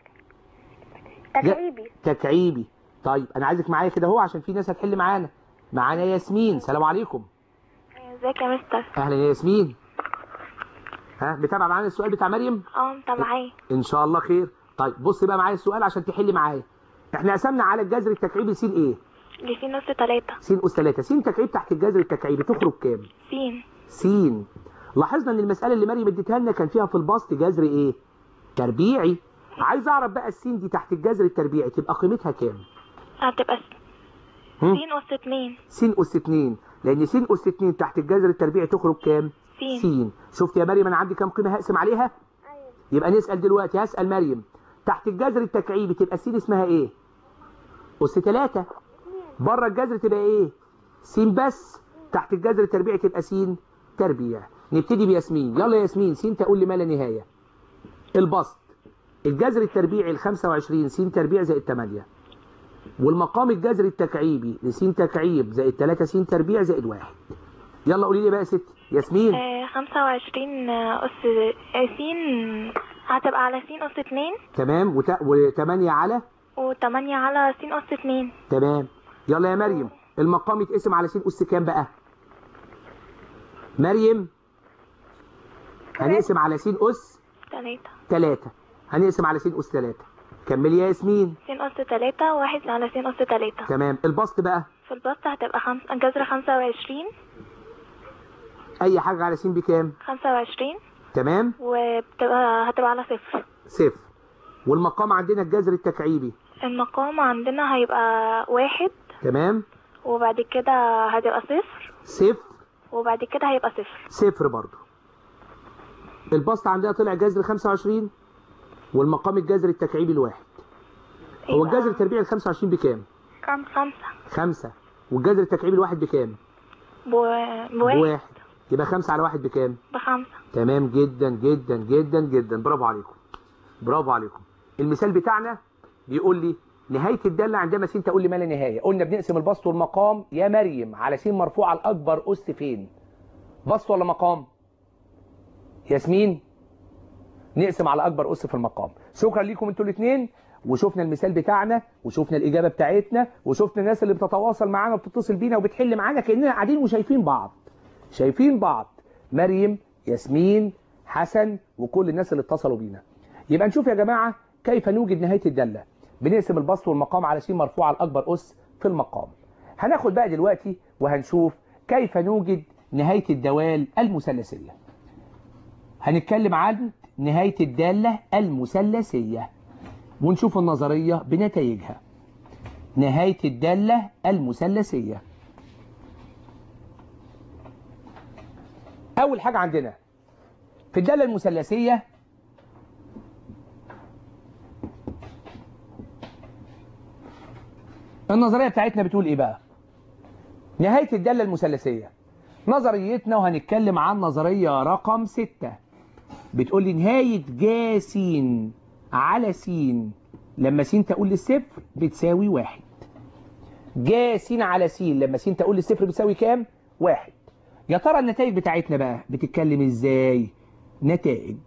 تكعيبي تكعيبي طيب انا عايزك معايا كده اهو عشان في ناس هتحل معانا معانا ياسمين سلام عليكم ازيك يا مستر اهلا يا ياسمين ها متابعه معانا السؤال بتاع مريم اه انت معايا ان شاء الله خير طيب بص بقى معايا السؤال عشان تحل معايا احنا قسمنا على الجذر التكعيبي س ايه دي سين أس تلاتة س اس 3 س تكعيب تحت الجذر التكعيبي تخرج كام سين س لاحظنا ان المساله اللي مريم اديتها لنا كان فيها في البسط جذر ايه تربيعي عايز اعرف بقى السين دي تحت الجذر التربيعي تبقى قيمتها كام هتبقى هم؟ سين أس اتنين س اس 2 لان س اس 2 تحت الجذر التربيعي تخرج كام سين س شفت يا مريم انا عندي كام قيمه هقسم عليها يبقى نسال دلوقتي هسال مريم تحت الجذر التكعيبي تبقى س اسمها ايه اس 3 بره الجذر تبقى ايه س بس تحت الجذر التربيعي تبقى س تربيع نبتدي بياسمين يلا يا ياسمين س تقول لي ما لا نهايه البسط الجذر التربيعي ل 25 س تربيع زائد 8 والمقام الجذري التكعيبي لس تكعيب زائد 3 س تربيع زائد 1 يلا قولي لي بقى يا ست ياسمين خمسة وعشرين أس سين هتبقى على سين أس اتنين تمام وت... و8 على وتمانية على سين أس اتنين تمام يلا يا مريم المقام يتقسم على س اس كام بقى مريم هنقسم على س اس تلاتة 3 هنقسم على س اس 3 كملي يا ياسمين سين أس تلاتة واحد على سين أس تلاتة تمام البسط بقى في البسط هتبقى خمس جذر خمسة وعشرين اي حاجه على س بكام خمسة وعشرين تمام وبتبقى هتبقى على صفر صفر والمقام عندنا الجذر التكعيبي المقام عندنا هيبقى واحد تمام وبعد كده هتبقى صفر صفر وبعد كده هيبقى صفر صفر برضو البسط عندنا طلع جذر 25 والمقام الجذر التكعيبي الواحد هو يبقى الجذر التربيعي ال 25 بكام؟ كام خمسة خمسة والجذر التكعيبي الواحد بكام؟ بو... بواحد بواحد يبقى خمسة على واحد بكام؟ بخمسة تمام جدا جدا جدا جدا برافو عليكم برافو عليكم المثال بتاعنا بيقول لي نهاية الدالة عندما س تقول لي ما لا نهاية قلنا بنقسم البسط والمقام يا مريم على س مرفوعة الأكبر أس فين بسط ولا مقام ياسمين نقسم على أكبر أس في المقام شكرا ليكم انتوا الاثنين وشفنا المثال بتاعنا وشفنا الإجابة بتاعتنا وشفنا الناس اللي بتتواصل معانا وبتتصل بينا وبتحل معانا كأننا قاعدين وشايفين بعض شايفين بعض مريم ياسمين حسن وكل الناس اللي اتصلوا بينا يبقى نشوف يا جماعة كيف نوجد نهاية الدالة بنقسم البسط والمقام على س مرفوعة الأكبر أس في المقام هناخد بقى دلوقتي وهنشوف كيف نوجد نهاية الدوال المثلثية هنتكلم عن نهاية الدالة المثلثية ونشوف النظرية بنتائجها نهاية الدالة المثلثية أول حاجة عندنا في الدالة المثلثية النظرية بتاعتنا بتقول إيه بقى نهاية الدالة المثلثية نظريتنا وهنتكلم عن نظرية رقم ستة بتقول لي نهاية جا س على س لما س تقول للصفر بتساوي واحد جا س على س لما س تقول للصفر بتساوي كام؟ واحد يا ترى النتائج بتاعتنا بقى بتتكلم ازاي؟ نتائج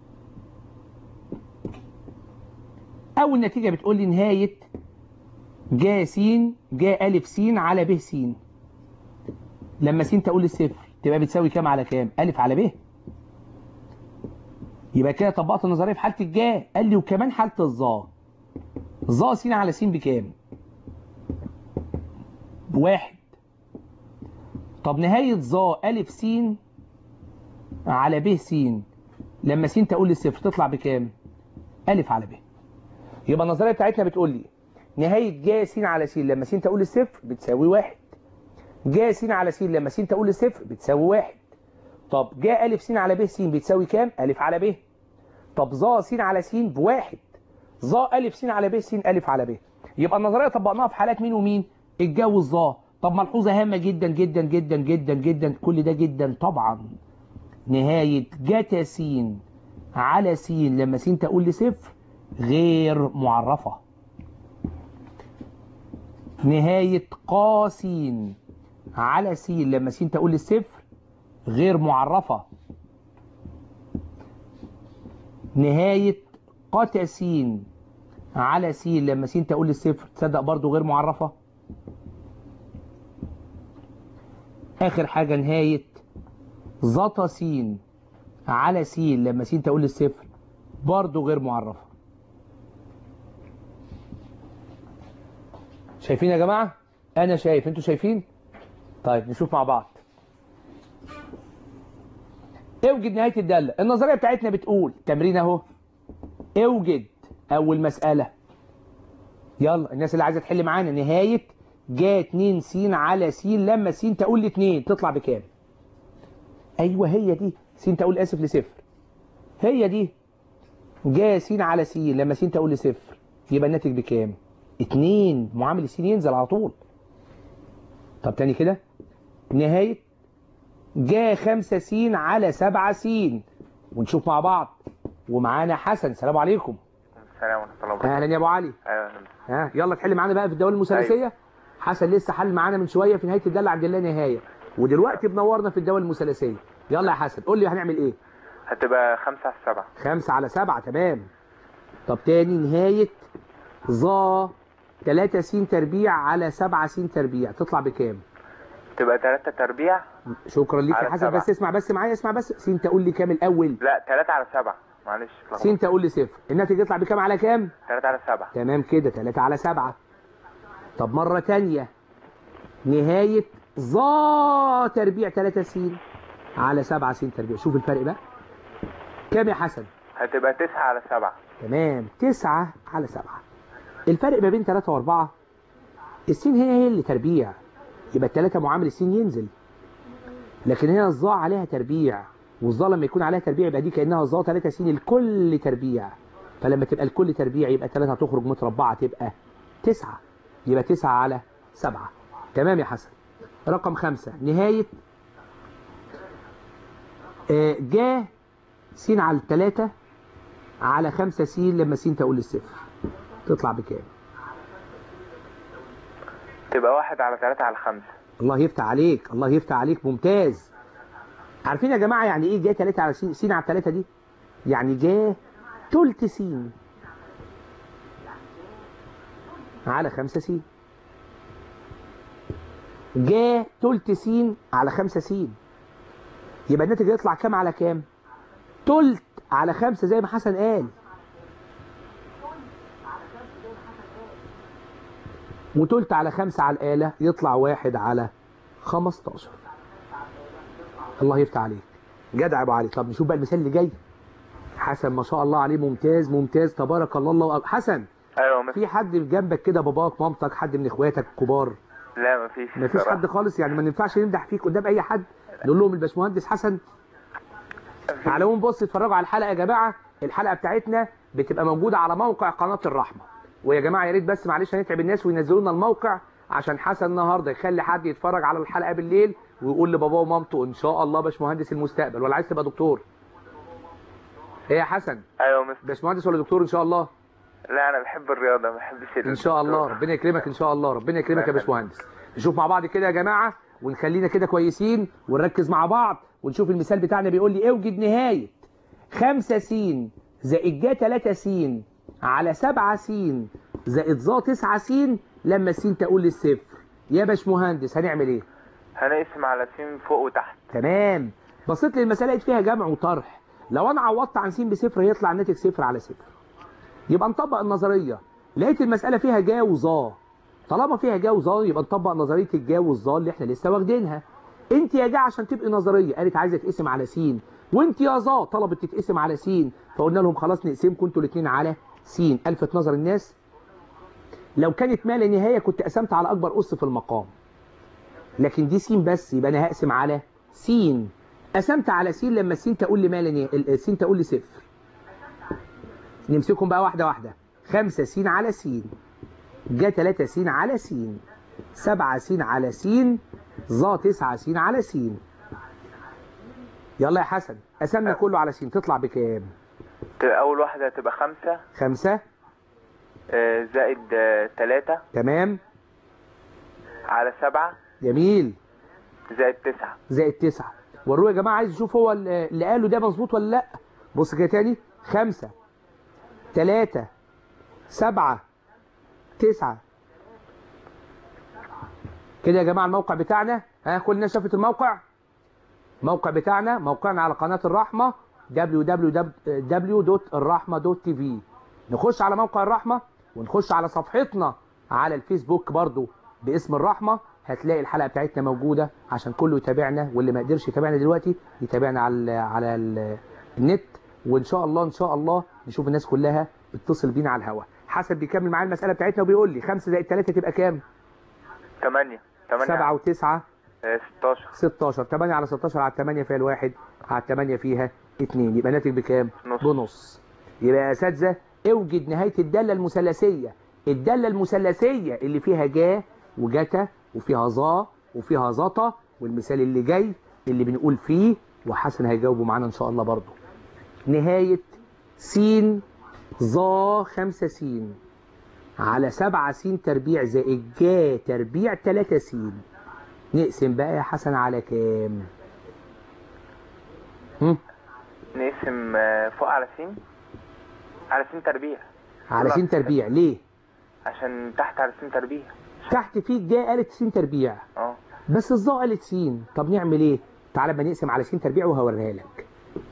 أول نتيجة بتقول لي نهاية جا س جا ألف س على ب س لما س تقول للصفر تبقى بتساوي كام على كام؟ ألف على ب يبقى كده طبقت النظريه في حاله الجا قال لي وكمان حاله الظا ظا س على س بكام بواحد طب نهايه ظا الف س على ب س لما س تقول للصفر تطلع بكام الف على ب يبقى النظريه بتاعتنا بتقول لي نهايه جا س على س لما س تقول للصفر بتساوي واحد جا س على س لما س تقول للصفر بتساوي واحد طب جاء ألف س على ب س بتساوي كام؟ ألف على ب طب ظا س على س بواحد ظا ألف س على ب س ألف على ب يبقى النظرية طبقناها في حالات مين ومين؟ الجا والظا طب ملحوظة هامة جدا جدا جدا جدا جدا كل ده جدا طبعا نهاية جتا س على س لما س تقول لصفر غير معرفة نهاية قا س على س لما س تقول للصفر غير معرفة نهاية قتا س على س لما س تقول للصفر تصدق برضو غير معرفة آخر حاجة نهاية زتا س على س لما س تقول للصفر برضو غير معرفة شايفين يا جماعة؟ أنا شايف أنتوا شايفين؟ طيب نشوف مع بعض اوجد نهاية الدالة النظرية بتاعتنا بتقول تمرين اهو اوجد اول مسألة يلا الناس اللي عايزة تحل معانا نهاية جا 2 س على س لما س تقول ل 2 تطلع بكام ايوه هي دي س تقول اسف لصفر هي دي جا س على س لما س تقول لصفر يبقى الناتج بكام 2 معامل السين ينزل على طول طب تاني كده نهاية جا خمسة س على سبعة س ونشوف مع بعض ومعانا حسن السلام عليكم السلام ورحمة الله وبركاته اهلا يا ابو علي ايوه ها يلا تحل معانا بقى في الدوال المثلثيه حسن لسه حل معانا من شويه في نهايه الداله عند الله نهايه ودلوقتي بنورنا في الدوال المثلثيه يلا يا حسن قول لي هنعمل ايه هتبقى خمسة على السبعة خمسة على سبعة تمام طب تاني نهايه ظا 3 س تربيع على 7 س تربيع تطلع بكام تبقى تلاتة تربيع شكرا ليك يا على حسن سبعة. بس اسمع بس معايا اسمع بس س تقول لي كام الاول لا تلاتة على سبعة معلش س تقول لي صفر الناتج يطلع بكام على كام تلاتة على سبعة تمام كده 3 على 7 طب مرة تانية نهاية ظا تربيع 3 س على 7 س تربيع شوف الفرق بقى كام يا حسن هتبقى تسعة على سبعة تمام 9 على 7 الفرق ما بين 3 و4 السين هي هي اللي تربيع يبقى الثلاثة معامل السين ينزل لكن هنا الظا عليها تربيع والظا لما يكون عليها تربيع يبقى دي كأنها ظا 3 س الكل تربيع فلما تبقى الكل تربيع يبقى 3 هتخرج متربعة تبقى 9 يبقى 9 على 7 تمام يا حسن رقم خمسة نهاية آه، جا س على الثلاثة على 5 س لما س تقول للصفر تطلع بكام تبقى واحد على تلاتة على خمسة الله يفتح عليك الله يفتح عليك ممتاز عارفين يا جماعة يعني ايه جا 3 على س س على 3 دي يعني جا تلت س على 5 س جا تلت س على 5 س يبقى الناتج يطلع كام على كام تلت على 5 زي ما حسن قال وتلت على خمسة على الآلة يطلع واحد على 15 الله يفتح عليك جدع يا ابو علي طب نشوف بقى المثال اللي جاي حسن ما شاء الله عليه ممتاز ممتاز تبارك الله الله أكبر. حسن ايوه مس... في حد جنبك كده باباك مامتك حد من اخواتك الكبار لا مفيش ما فيش صراحة. حد خالص يعني ما ينفعش نمدح فيك قدام اي حد نقول لهم الباشمهندس حسن على العموم بص اتفرجوا على الحلقه يا جماعه الحلقه بتاعتنا بتبقى موجوده على موقع قناه الرحمه ويا جماعه يا ريت بس معلش هنتعب الناس وينزلوا لنا الموقع عشان حسن النهارده يخلي حد يتفرج على الحلقه بالليل ويقول لباباه ومامته ان شاء الله باشمهندس المستقبل ولا عايز تبقى دكتور ايه يا حسن ايوه مس... باشمهندس ولا دكتور ان شاء الله لا انا بحب الرياضة ما بحبش ان شاء الله ربنا يكرمك ان شاء الله ربنا يكرمك يا باشمهندس نشوف مع بعض كده يا جماعه ونخلينا كده كويسين ونركز مع بعض ونشوف المثال بتاعنا بيقول لي اوجد نهايه 5 س زائد جا 3 س على 7 س زائد ظا 9 س لما س تقول للصفر يا باشمهندس هنعمل ايه هنقسم على سين فوق وتحت تمام بصيت للمساله لقيت فيها جمع وطرح لو انا عوضت عن س بصفر هيطلع الناتج صفر على صفر يبقى نطبق النظريه لقيت المساله فيها جا وظا طالما فيها جا وظا يبقى نطبق نظريه الجا والظا اللي احنا لسه واخدينها انت يا جا عشان تبقي نظريه قالت عايزه تقسم على س وانت يا ظا طلبت تتقسم على س فقلنا لهم خلاص نقسمكم انتوا الاثنين على س الفت نظر الناس لو كانت ما لا نهايه كنت قسمت على اكبر اس في المقام لكن دي س بس يبقى انا هقسم على س قسمت على س لما الس تقول لي ما لا نهايه الس تقول لي صفر نمسكهم بقى واحده واحده 5 س على س جا 3 س على س 7 س على س ظا 9 س على س يلا يا حسن قسمنا كله على س تطلع بكام تبقى اول واحدة هتبقى خمسة 5 آه، زائد آه، تلاتة تمام على سبعة جميل زائد تسعة زائد 9 وروه يا جماعه عايز يشوف هو اللي قاله ده مظبوط ولا لا بص كده تاني 5 3 7 9 كده يا جماعه الموقع بتاعنا ها كل الناس شافت الموقع موقع بتاعنا موقعنا على قناه الرحمه www.الرحمه.tv نخش على موقع الرحمه ونخش على صفحتنا على الفيسبوك برضو باسم الرحمه هتلاقي الحلقه بتاعتنا موجوده عشان كله يتابعنا واللي ما قدرش يتابعنا دلوقتي يتابعنا على ال على ال النت وان شاء الله ان شاء الله نشوف الناس كلها بتتصل بينا على الهوا حسن بيكمل معايا المساله بتاعتنا وبيقول لي 5 زائد 3 تبقى كام تمانية تمانية 7 و9 آه، ستاشر 16 8 على 16 على 8 فيها الواحد على 8 فيها 2 يبقى ناتج بكام نص. بنص يبقى يا اساتذه اوجد نهايه الداله المثلثيه الداله المثلثيه اللي فيها جا وجتا وفيها ظا وفيها زطا والمثال اللي جاي اللي بنقول فيه وحسن هيجاوبه معانا ان شاء الله برضه نهايه س ظا 5 س على 7 س تربيع زائد جا تربيع 3 س نقسم بقى يا حسن على كام هم؟ نقسم آه، فوق على سين على سين تربيع على س تربيع ليه عشان تحت على سين تربيع تحت في جا قالت س تربيع اه بس الظا قالت س طب نعمل ايه تعالى بقى نقسم على س تربيع وهوريها لك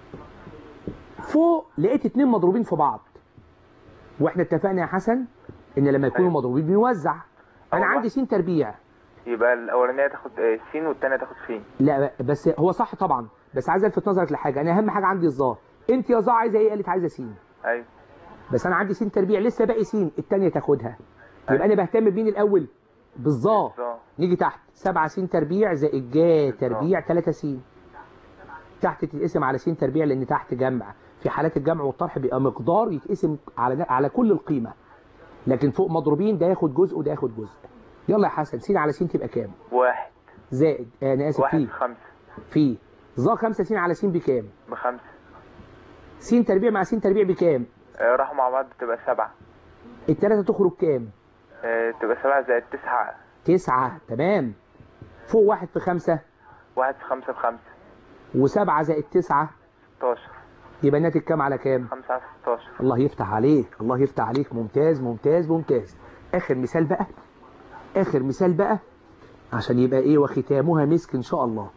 فوق لقيت اتنين مضروبين في بعض واحنا اتفقنا يا حسن ان لما يكونوا أيوة. مضروبين بنوزع انا أيوة. عندي س تربيع يبقى الاولانية تاخد آه، سين والتانية تاخد سين لا بس هو صح طبعا بس عايز الفت نظرك لحاجه انا اهم حاجه عندي الظا انت يا ظا عايزه ايه قالت عايزه س ايوه بس انا عندي س تربيع لسه باقي س الثانيه تاخدها يبقى أيوة. انا بهتم بمين الاول بالظا بالظا. نيجي تحت 7 س تربيع زائد جا تربيع 3 س تحت تتقسم على س تربيع لان تحت جمع في حالات الجمع والطرح بيبقى مقدار يتقسم على على كل القيمه لكن فوق مضروبين ده ياخد جزء وده ياخد جزء يلا يا حسن س على س تبقى كام واحد زائد آه، انا اسف واحد في في خمسة في ظا 5 س على س بكام بخمسة س تربيع مع س تربيع بكام آه، راحوا مع بعض تبقى سبعة التلاتة تخرج كام آه، تبقى سبعة زائد تسعة تسعة تمام فوق واحد في خمسة واحد في خمسة في خمسة وسبعة زائد تسعة ستاشر يبقى الناتج كام على كام خمسة على ستاشر الله يفتح عليك الله يفتح عليك ممتاز ممتاز ممتاز اخر مثال بقى اخر مثال بقى عشان يبقى ايه وختامها مسك ان شاء الله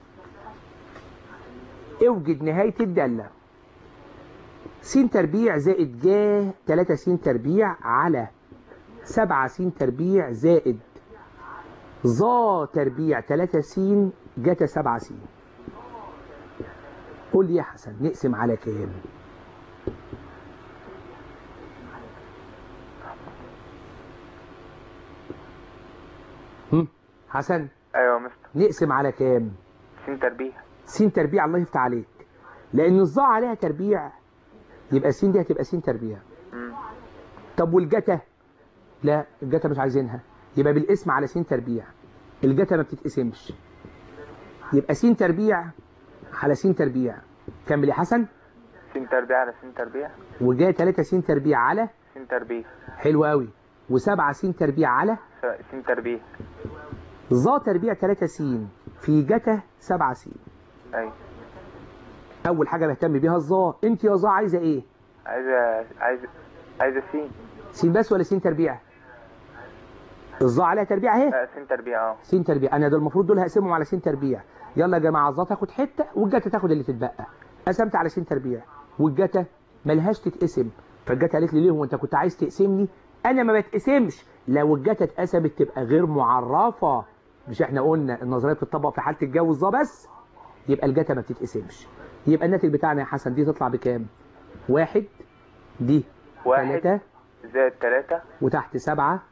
اوجد نهاية الدالة س تربيع زائد جا 3 س تربيع على 7 س تربيع زائد ظا تربيع 3 س جتا 7 س قول لي يا حسن نقسم على كام هم؟ حسن ايوه يا مستر نقسم على كام سين تربيع س تربيع الله يفتح عليك لان الظا عليها تربيع يبقى س دي هتبقى س تربيع مم. طب والجتا لا الجتا مش عايزينها يبقى بالاسم على س تربيع الجتا ما بتتقسمش يبقى س تربيع على س تربيع كمل يا حسن سين تربيع على سين تربيع وجا 3 س تربيع على سين تربيع حلو قوي و7 س تربيع على س- سين تربيع ظا تربيع 3 س في جتا 7 س ايوه اول حاجه بهتم بيها الظا انت يا ظا عايزه ايه عايزة عايزة عايزة سين س بس ولا س تربيع الظا عليها تربيع اهي لا سين تربيع اه س تربيع انا دول المفروض دول هقسمهم على س تربيع يلا يا جماعه الظا تاخد حته والجتا تاخد اللي تتبقى قسمت على س تربيع والجتا ملهاش تتقسم فالجتا قالت لي ليه هو انت كنت عايز تقسمني انا ما بتقسمش لو الجتا اتقسمت تبقى غير معرفه مش احنا قلنا النظريه بتطبق في حاله الجو الظا بس يبقى الجتا ما بتتقسمش يبقى الناتج بتاعنا يا حسن دي تطلع بكام واحد دي واحد ثلاثة زائد تلاتة وتحت سبعة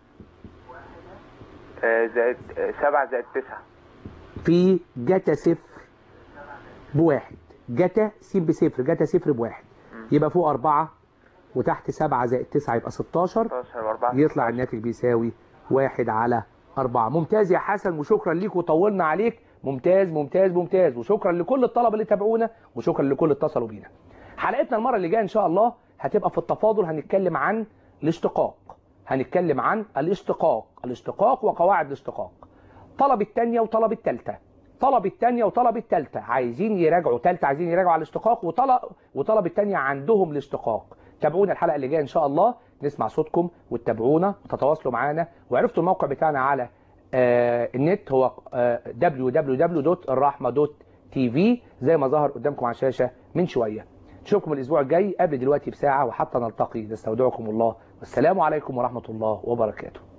آه، زائد آه، سبعة زائد تسعة في جتا صفر بواحد جتا س بصفر جتا صفر بواحد يبقى فوق أربعة وتحت سبعة زائد تسعة يبقى 16 16 وأربعة يطلع الناتج بيساوي واحد على أربعة ممتاز يا حسن وشكرا ليك وطولنا عليك ممتاز ممتاز ممتاز وشكرا لكل الطلبة اللي تابعونا وشكرا لكل اتصلوا بينا حلقتنا المرة اللي جاية إن شاء الله هتبقى في التفاضل هنتكلم عن الاشتقاق هنتكلم عن الاشتقاق الاشتقاق وقواعد الاشتقاق طلب التانية وطلب التالتة طلب التانية وطلب التالتة عايزين يراجعوا تالتة عايزين يراجعوا على الاشتقاق وطلب وطلب التانية عندهم الاشتقاق تابعونا الحلقة اللي جاية إن شاء الله نسمع صوتكم وتتابعونا وتتواصلوا معانا وعرفتوا الموقع بتاعنا على آه النت هو آه www.الرحمة.tv زي ما ظهر قدامكم على الشاشة من شوية نشوفكم الأسبوع الجاي قبل دلوقتي بساعة وحتى نلتقي نستودعكم الله والسلام عليكم ورحمة الله وبركاته